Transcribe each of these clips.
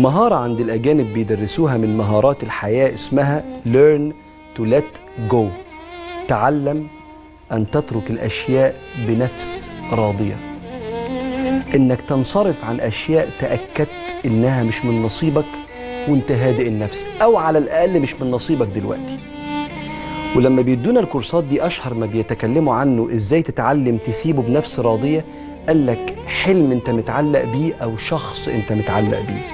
مهارة عند الأجانب بيدرسوها من مهارات الحياة اسمها learn to let go تعلم أن تترك الأشياء بنفس راضية إنك تنصرف عن أشياء تأكدت إنها مش من نصيبك وانت هادئ النفس أو على الأقل مش من نصيبك دلوقتي ولما بيدونا الكورسات دي أشهر ما بيتكلموا عنه إزاي تتعلم تسيبه بنفس راضية قال لك حلم انت متعلق بيه أو شخص انت متعلق بيه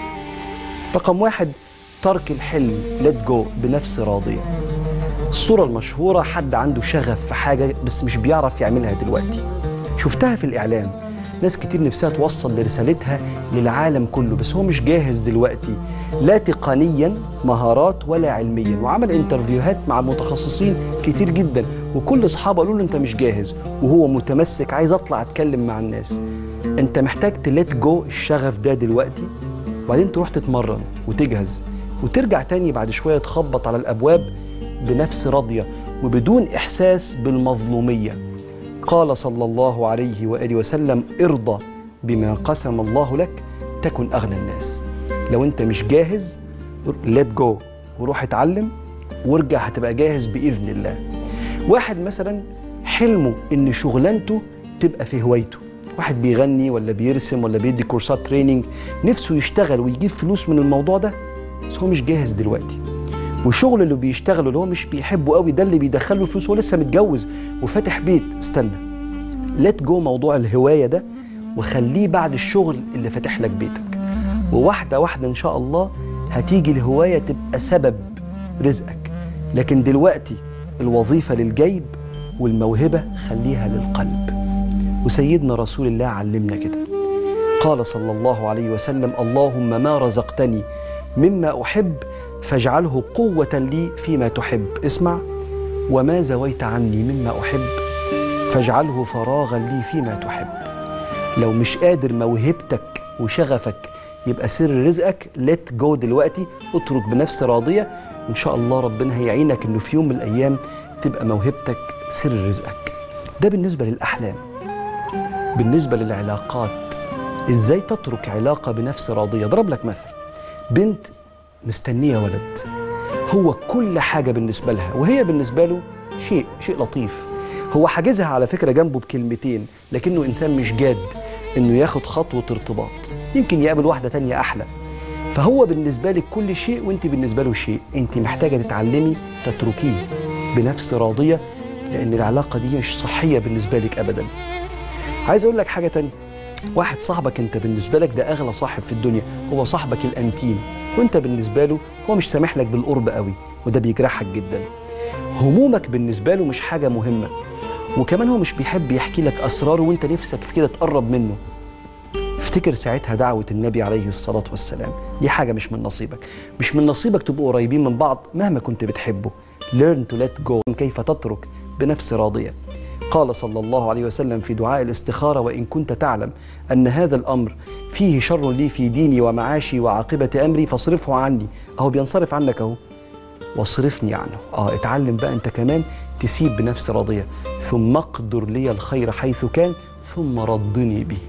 رقم واحد ترك الحلم let go بنفس راضية الصورة المشهورة حد عنده شغف في حاجة بس مش بيعرف يعملها دلوقتي شفتها في الإعلام ناس كتير نفسها توصل لرسالتها للعالم كله بس هو مش جاهز دلوقتي لا تقنيا مهارات ولا علميا وعمل انترفيوهات مع المتخصصين كتير جدا وكل اصحابه قالوا له انت مش جاهز وهو متمسك عايز اطلع اتكلم مع الناس انت محتاج تلت جو الشغف ده دلوقتي وبعدين تروح تتمرن وتجهز وترجع تاني بعد شويه تخبط على الابواب بنفس راضيه وبدون احساس بالمظلوميه قال صلى الله عليه واله وسلم ارضى بما قسم الله لك تكن اغنى الناس لو انت مش جاهز ليت جو وروح اتعلم وارجع هتبقى جاهز باذن الله واحد مثلا حلمه ان شغلانته تبقى في هوايته واحد بيغني ولا بيرسم ولا بيدي كورسات تريننج نفسه يشتغل ويجيب فلوس من الموضوع ده بس هو مش جاهز دلوقتي والشغل اللي بيشتغله اللي هو مش بيحبه قوي ده اللي بيدخله فلوس هو لسه متجوز وفاتح بيت استنى ليت جو موضوع الهوايه ده وخليه بعد الشغل اللي فاتح لك بيتك وواحده واحده ان شاء الله هتيجي الهوايه تبقى سبب رزقك لكن دلوقتي الوظيفه للجيب والموهبه خليها للقلب وسيدنا رسول الله علمنا كده قال صلى الله عليه وسلم اللهم ما رزقتني مما احب فاجعله قوه لي فيما تحب اسمع وما زويت عني مما احب فاجعله فراغا لي فيما تحب لو مش قادر موهبتك وشغفك يبقى سر رزقك ليت جو دلوقتي اترك بنفس راضيه وان شاء الله ربنا هيعينك انه في يوم من الايام تبقى موهبتك سر رزقك ده بالنسبه للاحلام بالنسبه للعلاقات ازاي تترك علاقه بنفس راضيه ضرب لك مثل بنت مستنيه ولد هو كل حاجه بالنسبه لها وهي بالنسبه له شيء شيء لطيف هو حاجزها على فكره جنبه بكلمتين لكنه انسان مش جاد انه ياخد خطوه ارتباط يمكن يقابل واحده تانية احلى فهو بالنسبه لك كل شيء وانت بالنسبه له شيء انت محتاجه تتعلمي تتركيه بنفس راضيه لان العلاقه دي مش صحيه بالنسبه لك ابدا عايز اقول لك حاجه تانية واحد صاحبك انت بالنسبه لك ده اغلى صاحب في الدنيا هو صاحبك الانتيم وانت بالنسبه له هو مش سامح لك بالقرب قوي وده بيجرحك جدا همومك بالنسبه له مش حاجه مهمه وكمان هو مش بيحب يحكي لك اسراره وانت نفسك في كده تقرب منه افتكر ساعتها دعوة النبي عليه الصلاة والسلام دي حاجة مش من نصيبك مش من نصيبك تبقوا قريبين من بعض مهما كنت بتحبه learn to let go كيف تترك بنفس راضية قال صلى الله عليه وسلم في دعاء الاستخارة وإن كنت تعلم أن هذا الأمر فيه شر لي في ديني ومعاشي وعاقبة أمري فاصرفه عني أهو بينصرف عنك أهو واصرفني عنه اه اتعلم بقى انت كمان تسيب بنفس راضيه ثم اقدر لي الخير حيث كان ثم ردني به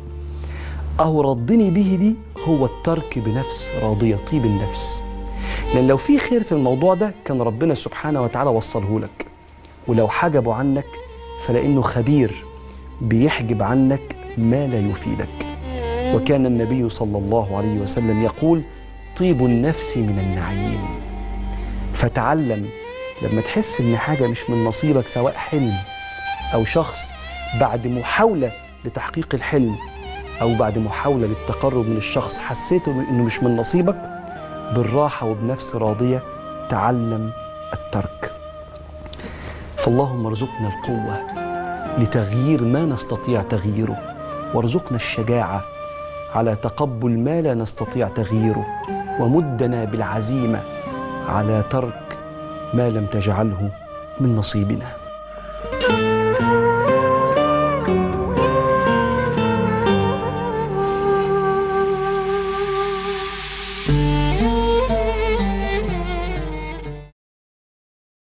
اهو ردني به دي هو الترك بنفس راضيه طيب النفس لان لو في خير في الموضوع ده كان ربنا سبحانه وتعالى وصله لك ولو حجبه عنك فلانه خبير بيحجب عنك ما لا يفيدك وكان النبي صلى الله عليه وسلم يقول طيب النفس من النعيم فتعلم لما تحس ان حاجه مش من نصيبك سواء حلم او شخص بعد محاوله لتحقيق الحلم او بعد محاوله للتقرب من الشخص حسيته انه مش من نصيبك بالراحه وبنفس راضيه تعلم الترك فاللهم ارزقنا القوه لتغيير ما نستطيع تغييره وارزقنا الشجاعه على تقبل ما لا نستطيع تغييره ومدنا بالعزيمه على ترك ما لم تجعله من نصيبنا